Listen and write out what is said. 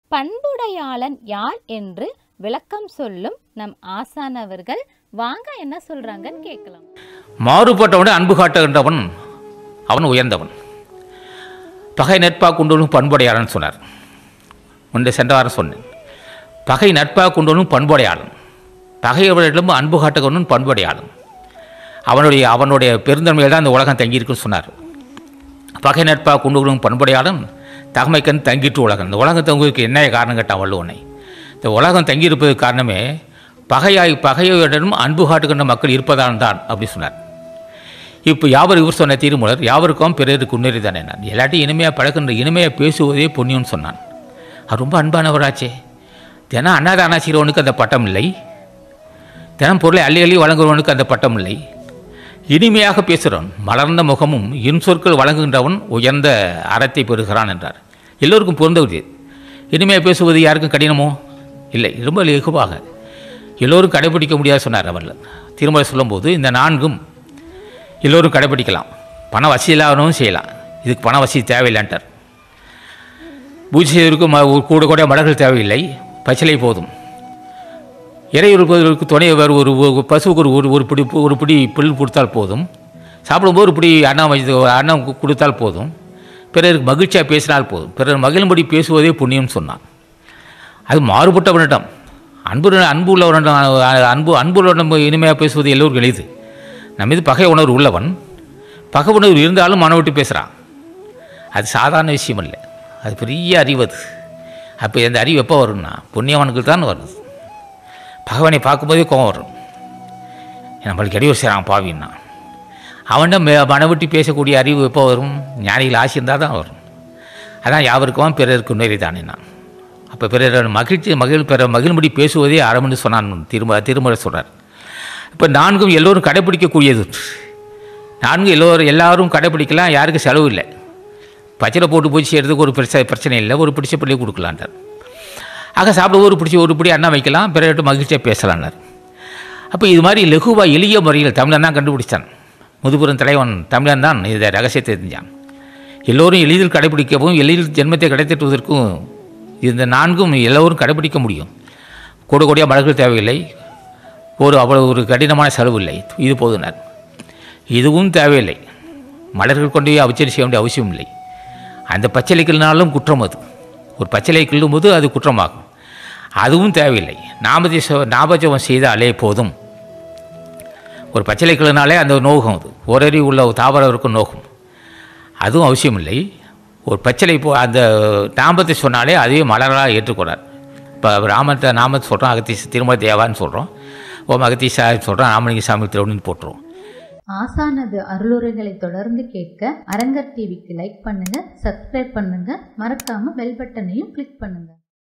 பண்புடையாளன் யார் என்று விளக்கம் சொல்லும் நம் ஆசான் அவர்கள் வாங்க என்ன சொல்றாங்கன்னு கேட்கலாம் மாறுபட்டவனை அன்பு காட்டுகின்றவன் அவன் உயர்ந்தவன் பகை நட்பாக கொண்டவனும் பண்புடையாளன் சொன்னார் முன்னே சென்ற வாரம் சொன்னேன் பகை நட்பாக கொண்டவனும் பண்புடையாளன் பகையவரிடம் அன்பு காட்டுகிறவனும் பண்புடையாளன் அவனுடைய அவனுடைய பெருந்தன்மையில் தான் அந்த உலகம் தங்கியிருக்குன்னு சொன்னார் பகை நட்பாக கொண்டவனும் பண்புடையாளன் தகமைக்கன் தங்கிட்டு உலகம் இந்த உலகம் தங்குவதற்கு என்ன காரணம் கேட்டான் வள்ளுவனை இந்த உலகம் தங்கியிருப்பதற்கு காரணமே பகையாய் பகையுடன் அன்பு காட்டுகின்ற மக்கள் இருப்பதால் தான் அப்படி சொன்னார் இப்போ யாவர் இவர் சொன்ன திருமலர் யாவருக்கும் பிறருக்கு உன்னறி தானே நான் எல்லாத்தையும் இனிமையாக பழக்கின்ற இனிமையாக பேசுவதே புண்ணியம்னு சொன்னான் அவர் ரொம்ப அன்பானவராச்சே தினம் அன்னதான செய்கிறவனுக்கு அந்த பட்டம் இல்லை தினம் பொருளை அள்ளி அள்ளி வழங்குறவனுக்கு அந்த பட்டம் இல்லை இனிமையாக பேசுகிறவன் மலர்ந்த முகமும் இன்சொற்கள் வழங்குகின்றவன் உயர்ந்த அறத்தை பெறுகிறான் என்றார் எல்லோருக்கும் பொருந்தவுது இனிமையாக பேசுவது யாருக்கும் கடினமோ இல்லை ரொம்ப லகுவாக எல்லோரும் கடைபிடிக்க முடியாது சொன்னார் அவர் திருமலை சொல்லும்போது இந்த நான்கும் எல்லோரும் கடைபிடிக்கலாம் பண வசதி இல்லாதவனும் செய்யலாம் இதுக்கு பண வசதி தேவையில்லைன்ட்டார் பூஜை செய்வதற்கு ம கூட கூட மலர்கள் தேவையில்லை பச்சிலை போதும் இறை இருப்பதற்கு துணை வேறு ஒரு ஒரு பசுவுக்கு ஒரு ஒரு ஒரு பிடி ஒரு பிடி புல் கொடுத்தால் போதும் சாப்பிடும்போது ஒரு பிடி அன்னம் வைத்து அன்னம் கு- கொடுத்தால் போதும் பிறருக்கு மகிழ்ச்சியாக பேசினால் போதும் பிறர் மகிழும்படி பேசுவதே புண்ணியம்னு சொன்னான் அது மாறுபட்டவனிடம் அன்பு அன்பு உள்ளவனிடம் அன்பு அன்பு உள்ளவனிடம் இனிமையாக பேசுவது எல்லோருக்கும் எளிது நம்ம இது பகை உணர்வு உள்ளவன் பகை உணர்வு இருந்தாலும் மனம் விட்டு பேசுகிறான் அது சாதாரண விஷயம் இல்லை அது பெரிய அறிவு அது அப்போ இந்த அறிவு எப்போ வரும்னா புண்ணியவனுக்கு தான் வருது பகவானை பார்க்கும்போதே கோவம் வரும் நம்மளுக்கு இடையூறு செய்கிறான் பாவின்னா அவன்கிட்ட மே மனம் விட்டு பேசக்கூடிய அறிவு எப்போ வரும் ஞானிகள் ஆசி இருந்தால் தான் வரும் அதான் யாவருக்கும் பிறருக்கு உணரி தானே நான் அப்போ பிறர் மகிழ்ச்சி மகிழ் பிற மகிழ்படி பேசுவதே அறம்னு சொன்னான் திரும்ப திருமலை சொல்கிறார் இப்போ நான்கும் எல்லோரும் கடைப்பிடிக்கக்கூடியது நான்கு எல்லோரும் எல்லாரும் கடைப்பிடிக்கலாம் யாருக்கும் செலவு இல்லை பச்சையில் போட்டு பூச்சி செய்கிறதுக்கு ஒரு பிரச்சனை பிரச்சனை இல்லை ஒரு பிடிச்ச பிள்ளையை கொடுக்கலான்ட்டார் ஆக சாப்பிட ஒரு பிடிச்சி ஒரு பிடி அண்ணா வைக்கலாம் பிறகு மகிழ்ச்சியாக பேசலான்னார் அப்போ இது மாதிரி லகுவாக எளிய முறையில் தமிழன் தான் கண்டுபிடிச்சான் முதுபெரும் தலைவன் தமிழன் தான் இதை ரகசியத்தை தெரிஞ்சான் எல்லோரும் எளிதில் கடைபிடிக்கவும் எளிதில் ஜென்மத்தை கிடைத்திட்டுவதற்கும் இந்த நான்கும் எல்லோரும் கடைபிடிக்க முடியும் கூட கூடிய மலர்கள் தேவையில்லை ஒரு அவ்வளவு ஒரு கடினமான செலவு இல்லை இது போதுனார் இதுவும் தேவையில்லை மலர்கள் கொண்டு போய் அவச்சரி செய்ய வேண்டிய அவசியம் இல்லை அந்த பச்சிலை கிள்ளினாலும் குற்றம் அது ஒரு பச்சிலை கிள்ளும்போது அது குற்றமாகும் அதுவும் தேவையில்லை நாமதேச ஞாபகம் செய்தாலே போதும் ஒரு பச்சிலை கிள்ளினாலே அந்த நோகம் அது ஒரறி உள்ள தாவரம் இருக்கும் நோகம் அதுவும் அவசியம் இல்லை ஒரு பச்சிலை போ அந்த நாமத்தை சொன்னாலே அதுவே மலராக ஏற்றுக்கொண்டார் இப்போ ராமத்தை நாமத்தை சொல்கிறோம் அகத்தீச திருமல தேவான்னு சொல்கிறோம் ஓம் அகத்தீசா சொல்கிறோம் ராமலிங்க சாமி திருவண்ணு போட்டுருவோம் ஆசானது அருளுரைகளை தொடர்ந்து கேட்க அரங்கர் டிவிக்கு லைக் பண்ணுங்க சப்ஸ்கிரைப் பண்ணுங்க மறக்காம பெல் பட்டனையும் கிளிக் பண்ணுங்க